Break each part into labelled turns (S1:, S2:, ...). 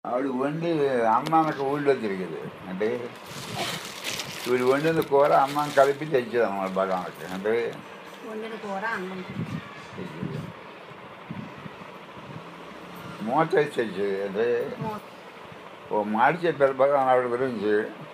S1: ఆవిడ వండి అన్నానికి ఊళ్ళో తిరిగేది అంటే వీడు వండిన కూర అన్నం కలిపి తెచ్చేది అన్నమాట భగవానికి అంటే
S2: వండిన కూర అన్నం
S1: తెచ్చేది మూత వేసి తెచ్చేది అంటే
S2: మూ-
S1: ఓ మాట చెప్పారు భగవాన్ ఆవిడ గురించి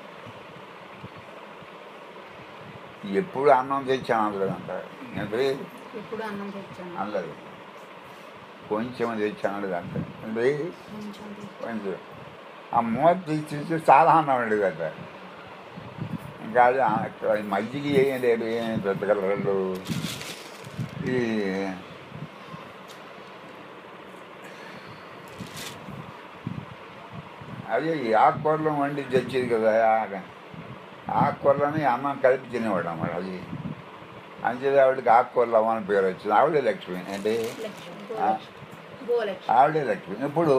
S1: ఎప్పుడు అన్నం తెచ్చాను అనలేదంట అంటే
S2: ఎప్పుడు అన్నం తెచ్చాను
S1: అనలేదు కొంచెం తెచ్చాను అనలేదంట అంటే
S2: కొంచెం తెచ్చాను.
S1: కొంచెం ఆ మూత తీసి చూస్తే చాలా అన్నం ఉండేదట ఇంకా అది ఆ- అక్కడ ఈ మజ్జిగ ఏం లేదు ఏం పెద్దగలరు ఈ అదే ఈ ఆకుకూరలో వండి తెచ్చేది కదా ఆ- ఆకుకూరలని అన్నం కలిపి తినేవాడు అన్నమాట అది అంచేది ఆవిడకి ఆకుకూరలు అవ్వని పేరు వచ్చింది ఆవిడే లక్ష్మి అంటే
S2: లక్ష్మి
S1: ఆ.
S2: గోలక్ష్మి గోలక్ష్మి
S1: ఆవిడే లక్ష్మి ఇప్పుడు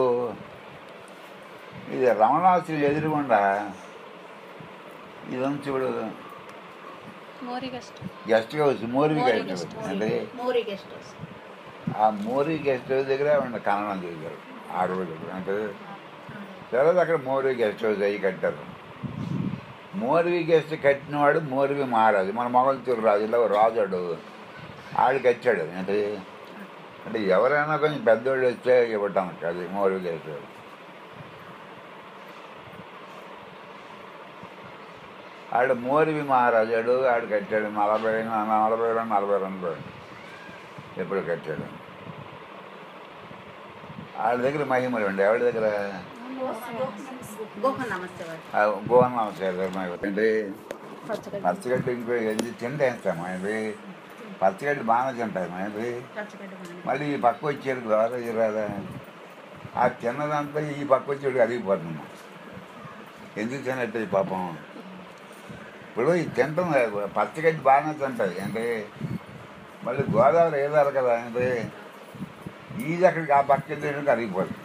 S1: ఇది రమణాసులు ఎదురుగుండా ఇదంతా ఇప్పుడు
S3: మోరీ గెస్ట్
S1: గెస్ట్ హౌస్ మోరీ
S3: మోరీ
S1: గెస్ట్ హౌస్
S3: గెస్ట్
S1: అంటే
S2: మోరీ గెస్ట్ హౌస్
S1: ఆ మోరీ గెస్ట్ హౌస్ దగ్గర ఆవిడ కన్నడం చేశారు ఆ రోజు అంటే తర్వాత అక్కడ మోరీ గెస్ట్ హౌస్ అయ్యి కట్టారు మోర్వి గెస్ట్ కట్టినవాడు మోర్వి మహారాజు మన మొగల్తూరు రాజులో రాజాడు ఆడు కట్టాడు అంటే అంటే ఎవరైనా కొంచెం పెద్దోళ్ళు వస్తే ఇవ్వటానికి అది మోర్వి గెస్ట్ హౌస్ ఆడు మోరివి మహారాజాడు ఆడు కట్టాడు నలభై నలభై రెండు నలభై రెండు ఎప్పుడు కట్టాడు ఆడి దగ్గర మహిమలు ఉండే ఆవిడ దగ్గర
S2: గోహ నమస్తే వాడు
S1: ఆ గోవన్ నమస్కారం అంటే
S3: పచ్చగడ్డి
S1: పచ్చగడ్డి ఇంకో ఎన్ని తింటేస్తాము అది పచ్చగడ్డి బాగానే తింటాము అది
S2: పచ్చగడ్డ బాగానే.
S1: మళ్ళీ ఈ పక్క వచ్చాడు ద్వారా రాదా ఆ తిన్నదంతా ఈ పక్క వచ్చాడు అరిగిపోతుంది ఎందుకు తినట్టు ఈ పాపం ఇప్పుడు ఈ తింటాం పచ్చగడ్డి బాగానే తింటాయి అంటే మళ్ళీ గోదావరి ఏదారు కదా అంటే ఈది అక్కడికి ఆ పక్క వెళ్ళడానికి అరిగిపోతుంది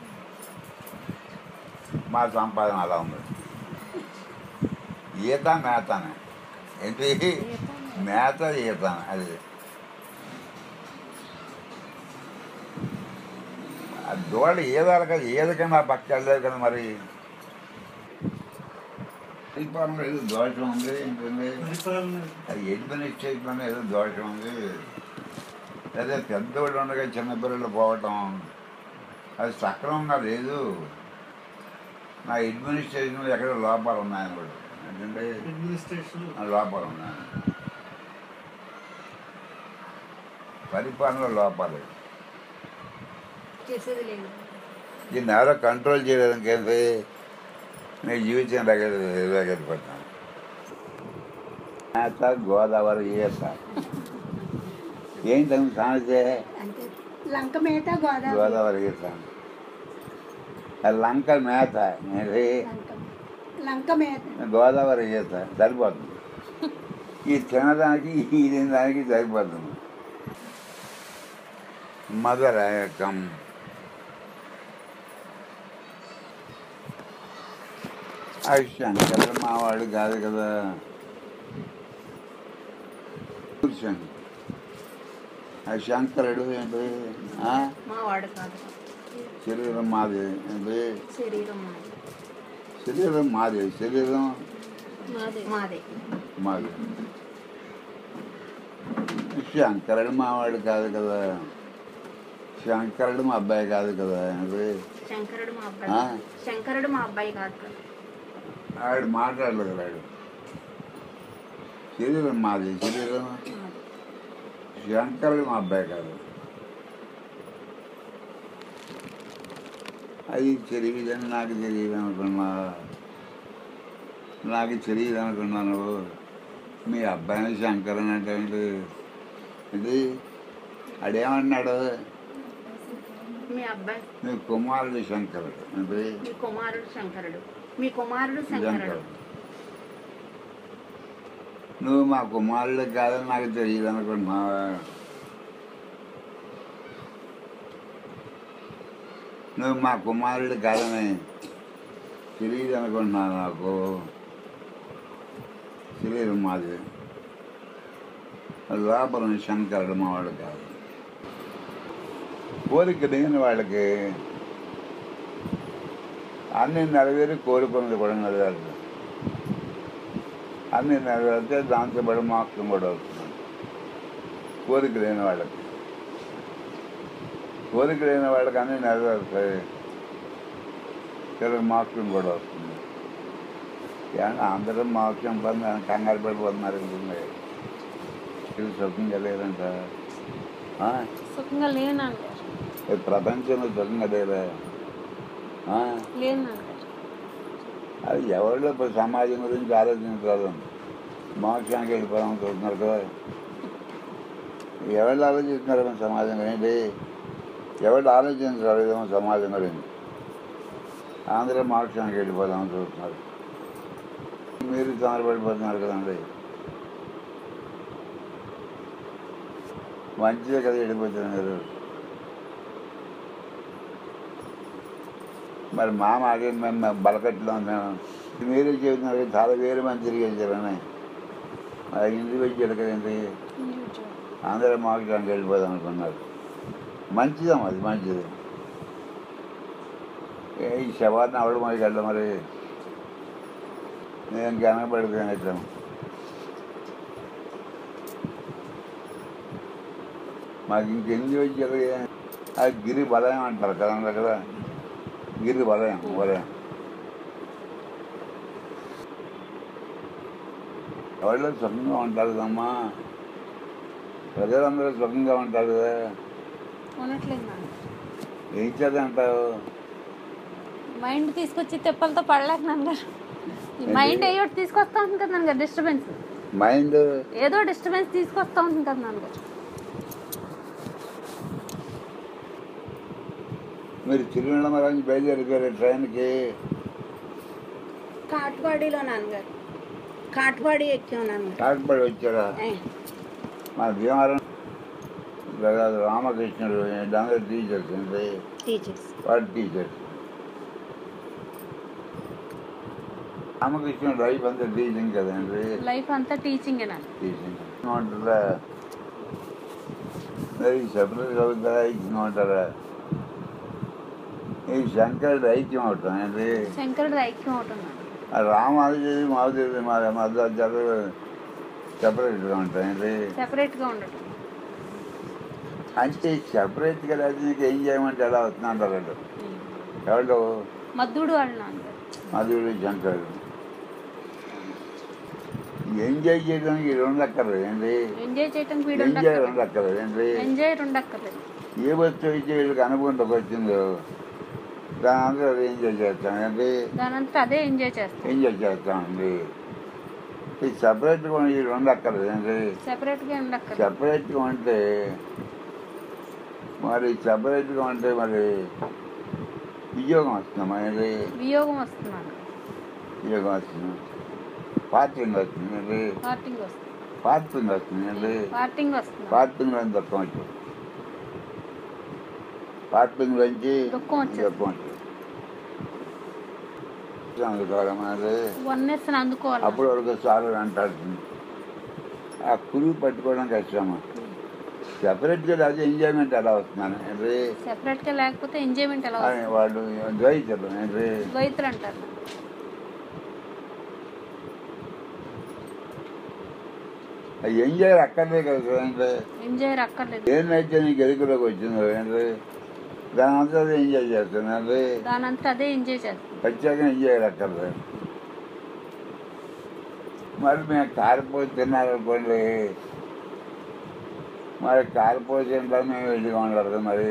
S1: మా సంపాదన అలా ఉంది ఈత మేతనే ఏంటి మేత ఈత అది ఆ దూడ ఏదాలి కదా ఏదకన్నా ఆ పక్క వెళ్ళలేదు కదా మరి పరిపాలనలో ఏదో దోషం ఉంది ఏంటండి అది అడ్మినిస్ట్రేషన్ ఏదో దోషం ఉంది అదే పెద్దవాళ్ళు ఉండగా చిన్నపిల్లలు పోవటం అది సక్రమంగా లేదు నా అడ్మినిస్ట్రేషన్ ఎక్కడ లోపాలు ఉన్నాయని కూడా ఏంటంటే
S4: అడ్మినిస్ట్రేషన్
S1: ఆ లోపాలు ఉన్నాయి పరిపాలనలో లోపాలు
S2: చేసేది లేదు
S1: దీన్ని ఎవరో కంట్రోల్ చేయడానికి ఏంటి నీ జీవితం రగడిపోతాను మేత గోదావరి ఈత ఏంటని సాగితే
S2: అంటే లంక మేత గోదావరి
S1: గోదావరి ఈత అది లంక మేత ఏంటి
S2: లంక లంక మేత
S1: గోదావరి ఈత సరిపోతుంది ఈ తినడానికి ఈ తినడానికి సరిపోతుంది మదర్ కమ్ ఆ శంకర్ మావాడు కాదు కదా కూర్చోండి ఆ శంకరుడు ఏంటి ఆ?
S2: మా వాడు కాదు
S1: శరీరం మాది ఏంటి
S2: శరీరం మాది
S1: శరీరం మాది శరీరం
S3: మాదే
S2: మాదే
S1: మాది శంకరుడు మావాడు కాదు కదా శంకరుడు మా అబ్బాయి కాదు కదా ఏంటి
S2: శంకరుడు మా
S1: ఆ?
S2: అబ్బాయి శంకరుడు మా అబ్బాయి కాదు కదా.
S1: ఆవిడ మాట్లాడలేదు ఆడు శరీరం మాది శరీరం
S2: మాది.
S1: శంకరుడు మా అబ్బాయి కాదు అది తెలియదని నాకు తెలియదు అనుకున్నా నాకు తెలియదు అనుకున్నాను మీ అబ్బాయిని శంకరన్ అంటే ఏంటి ఇది అడేమన్నాడు
S2: మీ అబ్బాయి
S1: మీ కుమారుడు శంకరుడు అంటే
S2: మీ కుమారుడు శంకరుడు మీ కుమారుడు శంకరుడు
S1: శంకరుడు నువ్వు మా కుమారుడు కాదని నాకు తెలియదు అనుకుంటున్నావా నువ్వు మా కుమారుడు కాదని తెలియదు అనుకుంటున్నావు నాకు తెలియదు మాది లోపల శంకరుడు మావాడు కాదు కోరిక లేని వాళ్ళకి అన్ని నెరవేరి కోరుకున్నది కూడా నెరవేరుతుంది అన్ని నెరవేరితే దాంతో పాటు మోక్షం కూడా వస్తుంది కోరిక లేని వాళ్ళకి కోరిక లేని వాళ్ళకి అన్నీ నెరవేరుతాయి చివరికి మోక్షం కూడా వస్తుంది ఏమన్నా అందరూ మోక్షం పొంది కంగారు పడిపోతున్నారు అనుకుంది ఇది సుఖంగా లేదంట ఆ?
S3: సుఖంగా లేను అంటారు
S1: ఈ ప్రపంచంలో సుఖంగా లేదా ఆ?
S3: లేను అంటారు
S1: అది ఎవరిలో ఇప్పుడు సమాజం గురించి ఆలోచించరాదు మోక్షానికి వెళ్ళిపోదాం చూస్తున్నారు కదా ఎవరు ఆలోచిస్తున్నారు మన సమాజం గురించి ఎవరు ఆలోచించరాలేదేమో సమాజం గురించి అందరూ మోక్షానికి వెళ్ళిపోదాం చూస్తున్నారు మీరు తొందరపడిపోతున్నారు కదండి మంచిదే కదా వెళ్ళిపోతున్నారు మరి మా మాట మేము బలకట్లో ఉన్నాం మీరు చెబుతున్నారు కదా, చాలా వేరే మంది తిరిగి వెళ్తారని మరి ఇండివిజువల్ కదండి
S3: ఇండివిజువల్
S1: అందరూ మోక్షానికి వెళ్ళిపోదాం అనుకున్నారు మంచిదమ్మా అది మంచిది ఏ ఈ శవాన్ని అవడం మరి వెళ్ళడం మరి నేను కనబడుతున్నాను ఇట్లా మాకు ఇంకెన్ని వచ్చారు ఆ గిరి బలయం అంటారు కదా కదా గిరి బలయం వలయం ఎవరిలో సుఖంగా ఉంటారు కదమ్మా ప్రజలందరూ సుఖంగా ఉంటారు కదా
S3: ఉండట్లేదు నాన్న
S1: ఏం చదువుంటావు
S3: మైండ్ తీసుకొచ్చి తెప్పలతో పడలేక నాన్నగారు ఈ మైండ్ ఏదో ఒకటి తీసుకొస్తా ఉంటుంది కదా నాన్నగారు డిస్టర్బెన్స్
S1: మైండ్
S3: ఏదో డిస్టర్బెన్స్ తీసుకొస్తా ఉంటుంది కదా నాన్నగారు
S1: మీరు తిరువనమరాజు బయలుదేరిపోయారు ట్రైన్కి
S2: కాట్వాడీలో నాన్నగారు కాట్వాడి ఎక్కాం నాన్నగారు
S1: కాకపడి వచ్చారా
S2: ఏ,
S1: మా భీమవరం లేదా రామకృష్ణుడు అందరూ టీచర్స్ అండి
S2: టీచర్స్
S1: వాడు టీచర్స్ రామకృష్ణుడు లైఫ్ అంతా టీచింగ్ కదండి
S3: లైఫ్ అంతా టీచింగ్ నాన్న
S1: టీచింగ్ ఏమంటారా మరి సపరేట్ అవుతారా ఐక్యం ఉంటారా ఈ శంకరుడు ఐక్యం అవుతాం అండి
S3: శంకరుడు ఐక్యం అవుతున్నాడు
S1: ఆ రామాదేవి మాధురి మా మధ్య సపరేట్గా ఉంటాయండి
S3: సెపరేట్గా ఉండటం
S1: అంటే సపరేట్గా లేదు నీకు ఏం చేయమంటే ఎలా వస్తున్నా అంటారు వాళ్ళు ఎవరు
S3: మద్దుడు వాళ్ళు నాన్నగారు
S1: మధురి శంకరుడు ఎంజాయ్ చేయడానికి ఈ రెండు అక్కర్లేదు ఏంటి
S3: ఎంజాయ్ చేయటం వీడు
S1: ఎంజాయ్ రెండు అక్కర్లేదు ఏంటి
S3: ఎంజాయ్ ఉండక్కర్లేదు
S1: ఏ వస్తువు ఇచ్చే వీళ్ళకి అనుకుంటకు వచ్చిందో దాని అంతా ఎంజాయ్ చేస్తాం ఏంటి
S3: దాని అంతా అదే ఎంజాయ్ చేస్తాం
S1: ఎంజాయ్ చేస్తామండి ఈ సపరేట్గా ఈ రెండు అక్కర్లేదు ఏంటి
S3: సెపరేట్గా ఉండక్కర్లేదు
S1: సపరేట్గా ఉంటే మరి సపరేట్గా ఉంటే మరి ఉద్యోగం వస్తుంది మరి
S3: వియోగం వస్తున్నాడు
S1: ఉద్యోగం వస్తుంది పార్టింగ్ వస్తుంది మరి
S3: పార్టింగ్ వస్తుంది
S1: పార్టింగ్ వస్తుంది మరి
S3: పార్టింగ్ వస్తుంది
S1: పార్టింగ్ నుంచి దుఃఖం వచ్చింది పార్టింగ్ నుంచి
S3: దుఃఖం వచ్చేస్తుంది.
S1: దుఃఖం వచ్చింది అందుకోవాలి మరి
S3: వన్నెస్ అందుకోవాలి
S1: అప్పటి వరకు సార్ వెంటాడుతుంది ఆ కురువు పట్టుకోవడం కష్టమా సెపరేట్గా అది ఎంజాయ్మెంట్ ఎలా వస్తున్నాను ఏంటి
S3: సెపరేట్ గా లేకపోతే ఎంజాయ్మెంట్ ఎలా
S1: అని
S3: వస్తుంది
S1: వాళ్ళు ద్వైతులు ఏంటి
S3: ద్వైతులు అంటారు
S1: ఎంజాయ్ అక్కర్లే కదా ఏంటి
S3: ఎంజాయ్ అక్కర్లేదు
S1: ఏంటైతే నీకు ఎదుగులోకి వచ్చిందో ఏంటి దాని అంతా ఎంజాయ్ చేస్తాను ఏంటి
S3: దాని అంతా అదే ఎంజాయ్ చేస్తాం
S1: వచ్చాక ఎంజాయ్ అక్కర్లేదు మరి మేము కారిపోయి తిన్నారనుకోండి మరి కారిపోయి తింటా మేము వెళ్ళిగా ఉండదు మరి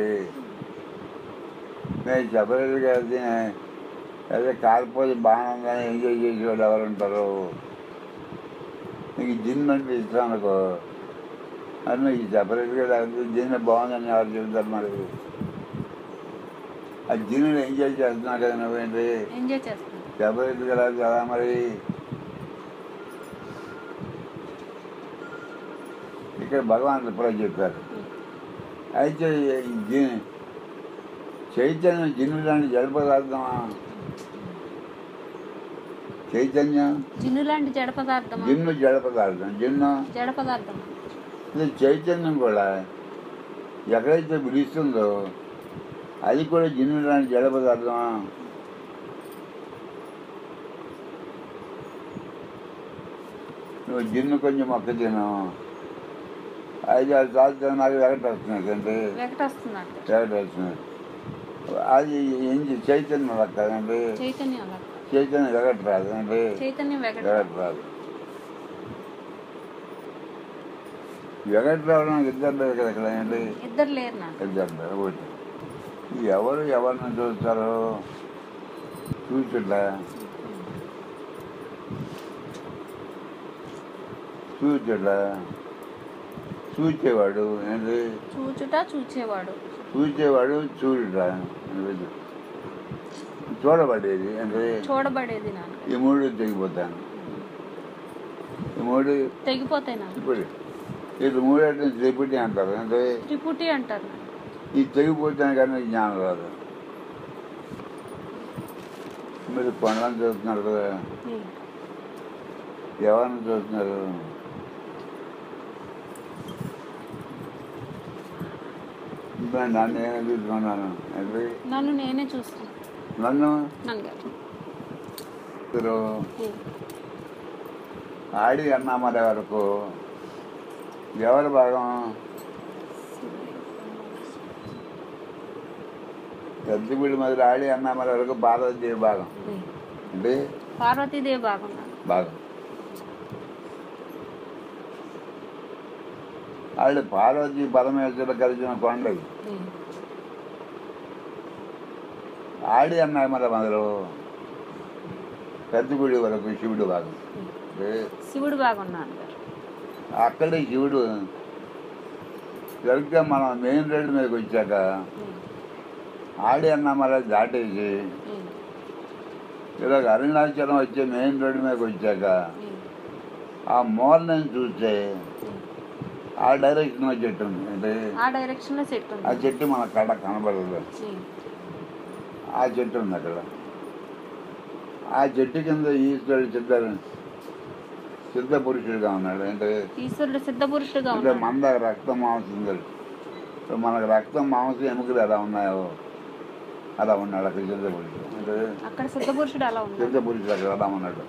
S1: మేము సపరేట్గా వెళ్తే అదే కారిపోయి బాగానే ఎంజాయ్ చేసేవాళ్ళు ఎవరు ఉంటారు నీకు జిన్ అంటే ఇష్టం అనుకో మరి నీకు సపరేట్గా లేకపోతే జిన్ బాగుందని ఎవరు చెబుతారు మరి ఆ జిన్ ఎంజాయ్ చేస్తున్నావు కదా నువ్వేంటి
S3: ఎంజాయ్ చేస్తాం
S1: సపరేట్గా లేదు కదా మరి ఇక్కడ భగవాన్ ఇప్పుడు చెప్పారు అయితే ఈ జి- చైతన్యం జిన్ను లాంటి జడ పదార్థమా చైతన్యం
S3: జిన్ను లాంటి జడ పదార్థమా
S1: జిన్ను జడ పదార్థం జిన్ను
S3: జడ పదార్థం
S1: ఇది చైతన్యం కూడా ఎక్కడైతే పిలుస్తుందో అది కూడా జిన్ను లాంటి జడ పదార్థమా నువ్వు జిన్ను కొంచెం మొక్క తిను ఐదు ఆరు సార్లు తిన్నా నాకు వెగట వస్తున్నాయి అంటే
S3: వెకట వస్తున్నాడు
S1: వెగట వస్తున్నాయి అది ఏం చే- చైతన్యం లెక్క అంటే
S3: చైతన్యం లెక్క.
S1: చైతన్యం వెగట రాదు అంటే
S3: చైతన్యం వెకట
S1: వెగట రాదు వెగట రావడం ఇద్దరు లేరు కదా ఇక్కడ ఏంటి
S3: ఇద్దరు లేరు నాకు
S1: ఇద్దరు లేరు ఒకటి ఎవరు ఎవరిని చూస్తారు చూచుట్లా చూచుట్లా చూచేవాడు ఏంటి
S3: చూచుట చూచేవాడు
S1: చూచేవాడు చూడుట చూడబడేది అంటే
S3: చూడబడేది నాన్న
S1: ఈ మూడు తెగిపోతాను ఈ మూడు
S3: తెగిపోతాయి నాన్న
S1: ఇప్పుడు ఇది మూడు త్రిపుటి అంటారు అంటే
S3: త్రిపుటి అంటారు నాన్న.
S1: ఈ తెగిపోతాను కానీ జ్ఞానం రాదు మీరు కొండలను చూస్తున్నారు కదా
S3: ఉమ్.
S1: ఎవరిని చూస్తున్నారు ఇప్పుడు నన్ను ఏమైనా చూసుకున్నాను అంటే
S3: నన్ను నేనే చూస్తున్నాను
S1: నన్ను
S3: నంగారు
S1: మీరు
S3: ఉమ్.
S1: ఆడి అన్నామనే వరకు ఎవరి భాగం పెద్దగుడి మొదలు ఆడి అన్నామనే వరకు భారతదేవి భాగం
S3: ఉమ్.
S1: అంటే
S3: పార్వతీదేవి బాగున్నాను
S1: భాగం వాళ్ళు పార్వతి పరమేశ్వరుడు కలిసిన కొండలు
S3: ఉమ్.
S1: ఆడి అన్నామల మొదలు పెద్దగుడి వరకు శివుడు భాగం
S3: ఉమ్.
S1: అంటే
S3: శివుడు బాగున్నాను గారు
S1: అక్కడే శివుడు సరిగ్గా మనం మెయిన్ రోడ్డు మీదకి వచ్చాక
S3: ఉమ్.
S1: ఆడి అన్నమల దాటేసి
S3: ఉమ్.
S1: ఇలాగ అరుణాచలం వచ్చే మెయిన్ రోడ్డు మీదకి వచ్చాక
S3: ఉమ్.
S1: ఆ మూలని చూస్తే
S3: ఉమ్.
S1: ఆ డైరెక్షన్లో చెట్టు ఉంది అంటే
S3: ఆ డైరెక్షన్ లో సెట్
S1: ఆ
S3: ఉంది
S1: చెట్టు మన కడ కనబడదు
S3: ఉమ్.
S1: ఆ చెట్టు ఉంది అక్కడ ఆ చెట్టు కింద ఈశ్వరుడు సిద్ధ సిద్ధ పురుషుడుగా ఉన్నాడు అంటే
S3: ఈశ్వరుడు సిద్ధ పురుషుడుగా
S1: అంటే
S3: ఉన్నాడు
S1: మంద రక్తం మాంసం తెలుసు ఇప్పుడు మనకు రక్తం మాంసం ఎముకలు ఎలా ఉన్నాయో అలా ఉన్నాడు అక్కడ సిద్ధ పురుషుడు అంటే
S3: అక్కడ సిద్ధ పురుషుడు అలా ఉన్నాడు
S1: సిద్ధ పురుషుడు అక్కడ అలా ఉన్నాడు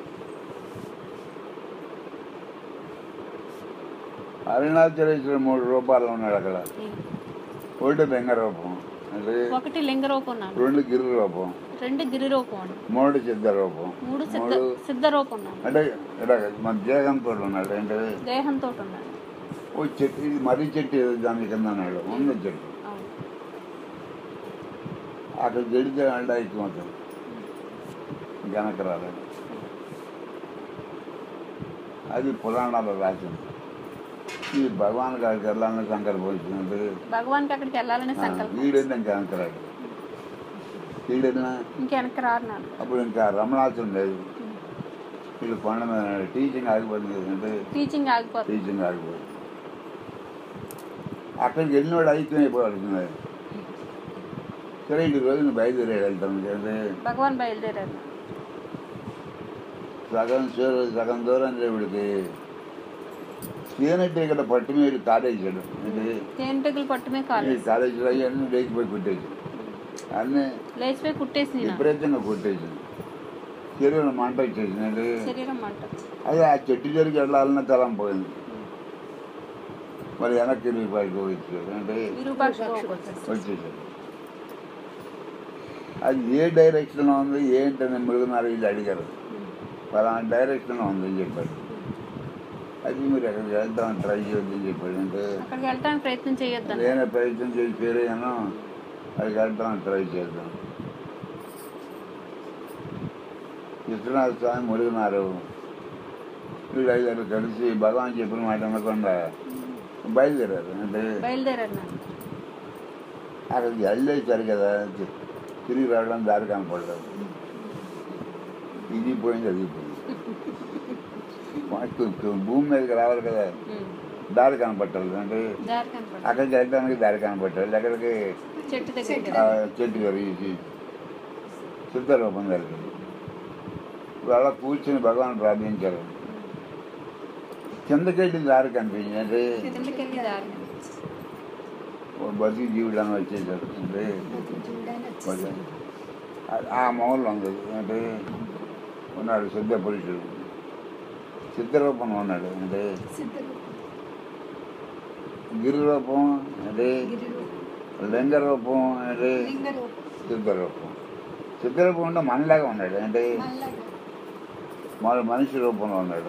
S1: అరుణాచలేశ్వరుడు మూడు రూపాయలు ఉన్నాడు అక్కడ
S3: ఉమ్.
S1: ఒకటి బెంగ రూపం అంటే
S3: ఒకటి లింగ రూపం ఉన్నాడు
S1: రెండు గిరి రూపం
S3: రెండు గిరి రూపం అండి
S1: మూడు సిద్ధ రూపం
S3: మూడు సిద్ధ
S1: మూడు
S3: సిద్ధ రూపం ఉన్నాడు
S1: అంటే ఇలా మన దేహంతో ఉన్నాడు అంటే
S3: దేహంతో ఉన్నాడు
S1: ఓ చెట్టు ఇది మర్రి చెట్టు ఏదో దాని కింద ఉన్నాడు ఉన్న చెట్టు
S3: అవును
S1: అక్కడ గడితే అండాయికి మొత్తం వెనక రాలేదు అది పురాణాలు రాసింది ఈ భగవాన్ గారికి వెళ్ళాలని సంకల్పం వచ్చింది
S3: భగవాన్కి అక్కడికి వెళ్ళాలనే సంకల్పం
S1: వీడేది ఇంకా వెనకరాడు వీడేదినా
S3: ఇంకా వెనక్కి రారు నాన్న
S1: అప్పుడు ఇంకా రమణాచం లేదు వీళ్ళు కొండ మీద ఉన్నాడు. టీచింగ్ ఆగిపోయింది అంటే
S3: టీచింగ్ ఆగిపోతుంది
S1: టీచింగ్ ఆగిపోయింది అక్కడికి వెళ్ళినవాడు ఐక్యం అయిపోవాల్సింది సరే ఈ రోజున బయలుదేరి వెళ్తాం అంటే
S3: భగవాన్ బయలుదేరారు నాన్న.
S1: సగం దూరం సగం దూరం దేవుడికి తేనెట్టి ఇక్కడ పట్టు మీద కాలేజాడు అంటే
S3: తేనెటీగలు పట్టుమే కాలు
S1: ఈ కాలేజీలో అవన్నీ లేచిపోయి కుట్టేసి అన్నీ
S3: లేచిపోయి కుట్టేసింది నాన్న.
S1: విపరీతంగా కుట్టేసింది శరీరం మంట వచ్చేసింది అంటే
S3: శరీరం మంట
S1: అదే ఆ చెట్టు జరిగి వెళ్ళాలన్న తలం పోయింది మరి వెనక్కి తిరిగిపోయి వచ్చాడు అంటే
S3: విరూపాక్ష
S1: వచ్చేసాడు అది ఏ డైరెక్షన్లో ఉంది ఏంటని మృగనారు వీళ్ళు అడిగారు పలానా డైరెక్షన్లో ఉందని చెప్పాడు అది మీరు ఎక్కడికి వెళ్తామని ట్రై చేయొద్దని చెప్పాడు అంటే
S3: అక్కడికి వెళ్ళడానికి ప్రయత్నం చేయొద్దని
S1: నేనే ప్రయత్నం చేసి పేరేను అక్కడికి వెళ్తామని ట్రై చేద్దాం విశ్వనాథ స్వామి మురుగునారు వీళ్ళు ఐదారు కలిసి భగవాన్ చెప్పిన మాట అనకుండా బయలుదేరారు అంటే
S3: బయలుదేరారు నాన్న
S1: అక్కడికి వెళ్ళేసారు కదా తి- తిరిగి రావడం దారి కనపడలేదు ఇది పోయింది అది పోయింది మాకు భూమి మీదకి రావాలి కదా
S3: ఉమ్.
S1: దారి కనపట్టాలి అంటే
S3: దారి కనపడదు
S1: అక్కడికి వెళ్ళడానికి దారి కనపట్టాలి అక్కడికి
S3: చెట్టు దగ్గర
S1: ఆ చెట్టు కరిగి సిద్ధరూపం జరిగింది వాళ్ళ కూర్చుని భగవాన్ ప్రార్థించారు కిందకెళ్ళి దారి కనిపించింది అంటే
S3: కిందకెళ్ళి దారి
S1: ఓ బతికి జీవుడు అని వచ్చేసాడు అంటే మరి ఆ- ఆ మూలలో ఉంది అంటే ఉన్నాడు సిద్ధ పురుషుడు సిద్ధరూపంలో ఉన్నాడు అంటే గిరి రూపం అంటే లింగ రూపం అంటే సిద్ధరూపం సిద్ధరూపం అంటే మనలాగా ఉన్నాడు అంటే మన మనిషి రూపంలో ఉన్నాడు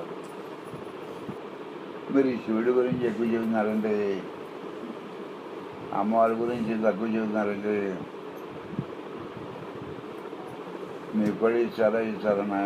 S1: మీరు ఈ శివుడి గురించి ఎక్కువ చెబుతున్నారంటే అమ్మవారి గురించి తక్కువ చెబుతున్నారంటే మీ కూడా ఇచ్చారా ఇచ్చారన్నా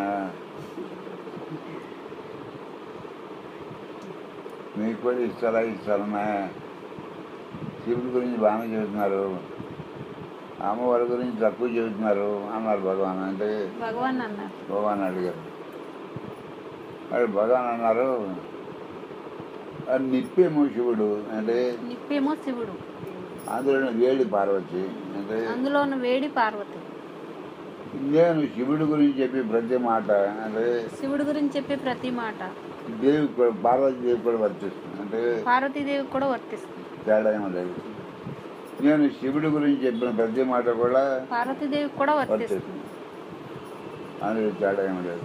S1: మీకు కూడా ఇస్తారా ఇస్తారన్నా శివుడి గురించి బాగానే చెబుతున్నారు అమ్మవారి గురించి తక్కువ చెబుతున్నారు అన్నారు భగవాన్ అంటే
S3: భగవాన్ అన్నారు
S1: భగవాన్ అడిగారు మరి భగవాన్ అన్నారు అది నిప్పేమో శివుడు అంటే
S3: నిప్పేమో శివుడు
S1: అందులో వేడి పార్వతి అంటే
S3: అందులోని వేడి పార్వతి
S1: నేను శివుడి గురించి చెప్పి ప్రతి మాట అంటే
S3: శివుడి గురించి చెప్పే ప్రతి మాట
S1: దేవి కూడా పార్వతి దేవి కూడా వర్తిస్తుంది అంటే
S3: పార్వతీదేవి కూడా వర్తిస్తుంది
S1: తేడా ఏమో లేదు నేను శివుడి గురించి చెప్పిన ప్రతి మాట కూడా
S3: పార్వతీదేవి కూడా వర్తిస్తుంది
S1: వర్తిస్తుంది అందులో తేడా ఏమో లేదు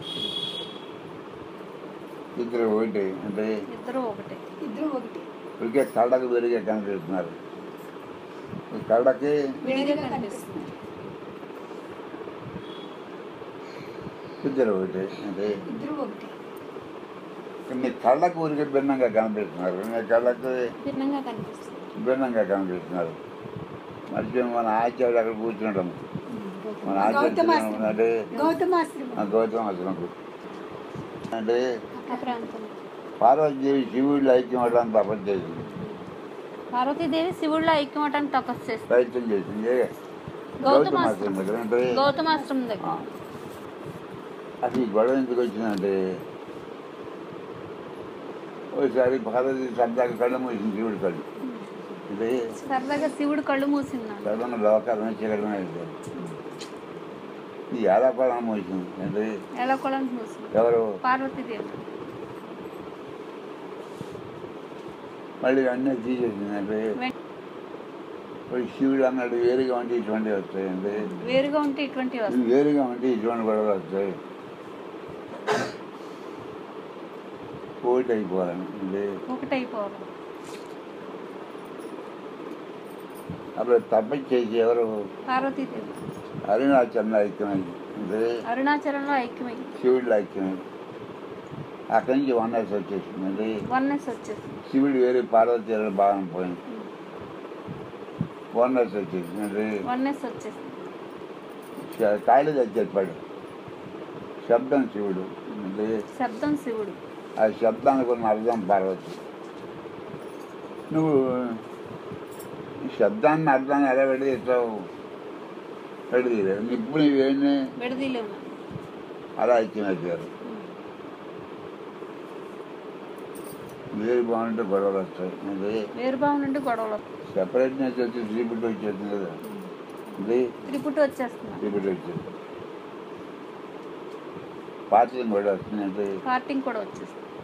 S1: ఇద్దరు ఒకటి అంటే
S3: ఇద్దరు ఒకటే
S2: ఇద్దరు ఒకటి
S1: ఇప్పటికే కళ్ళకు వెరిగే కనిపిస్తున్నారు ఈ కళ్ళకి
S3: విడిగా కనిపిస్తుంది
S1: ఇద్దరు ఒకటి అంటే
S2: ఇద్దరు ఒకటి
S1: మీ కళ్ళకు ఊరికే భిన్నంగా కనిపిస్తున్నారు మీ కళ్ళకు
S3: భిన్నంగా కనిపిస్తుంది
S1: భిన్నంగా కనిపిస్తున్నారు మర్చిపోయి మన ఆచార్యుడు అక్కడ కూర్చుంటాం మన ఆచార్యుడు అంటే
S2: గౌతమాశ్రమం
S1: ఆ గౌతమ ఆశ్రమం కూర్చు- అంటే
S3: ఆ ప్రాంతం
S1: పార్వతీదేవి శివుడిలో ఐక్యం అవడానికి తపస్సు చేసింది
S3: పార్వతీదేవి శివుడిలో ఐక్యం అవటానికి తపస్సు చేస్తుంది
S1: ప్రయత్నం చేసింది గౌతమ
S3: గౌతమాశ్రమం
S1: ఆశ్రమం దగ్గర అంటే
S3: గౌతమాశ్రమం దగ్గర
S1: ఆ. అసలు ఈ గొడవ ఎందుకు వచ్చిందంటే ఒకసారి పార్వతి శబ్దానికి కళ్ళు మూసింది శివుడి కళ్ళు ఇది
S3: సరదాగా శివుడు కళ్ళు మూసిందండి
S1: సడన్ లోకాలను చీకటం అయిపోయింది ఇది ఎలా కూడా మూసింది అంటే
S3: ఎలా కూడా మూసింది
S1: ఎవరు
S3: పార్వతీదేవి
S1: మళ్ళీ అన్నీ తీసేసింది అంటే
S3: వెం-
S1: ఇప్పుడు శివుడు అన్నాడు వేరుగా ఉంటే ఇటువంటి వస్తాయి అంటే
S3: వేరుగా ఉంటే ఇటువంటి వస్తాయి
S1: ఇవి వేరుగా ఉంటే ఇటువంటి గొడవలు వస్తాయి ఒకటి అయిపోవాలని అంటే
S3: ఒకటైపోవాలి
S1: అప్పుడు తపస్సు చేసి ఎవరు
S3: పార్వతీదేవి
S1: అరుణాచలంలో ఐక్యమైంది అంటే
S3: అరుణాచలంలో ఐక్యమై
S1: శివుడిలో ఐక్యమైంది అక్కడి నుంచి వన్నెస్ వచ్చేసింది అంటే
S3: వన్నెస్ వచ్చేసింది
S1: శివుడు వేరే పార్వతీ భాగం పోయింది వన్నెస్ వచ్చేసింది అంటే
S3: వన్నెస్ వచ్చేసింది
S1: కాళీ చెప్పాడు శబ్దం శివుడు అంటే
S3: శబ్దం శివుడు
S1: ఆ శబ్దానికి ఉన్న అర్థం పార్వతి నువ్వు ఈ శబ్దాన్ని అర్థాన్ని ఎలా విడదీస్తావు విడదీయలేదు నిప్పు నీవేంటి
S3: విడదీలేము
S1: అలా ఐక్యమైపోయారు వేరు బాగుంటే గొడవలు వస్తాయి అంటే
S3: వేరు భావం నుండి గొడవలు
S1: సెపరేట్నెస్ వచ్చి త్రిపుట్ వచ్చేస్తుంది కదా ఇది
S3: త్రిపుటి వచ్చేస్తున్నారు
S1: త్రిపుట్ వచ్చేది పార్టీలు కూడా వస్తుంది అంటే
S3: పార్టింగ్ కూడా వచ్చేస్తుంది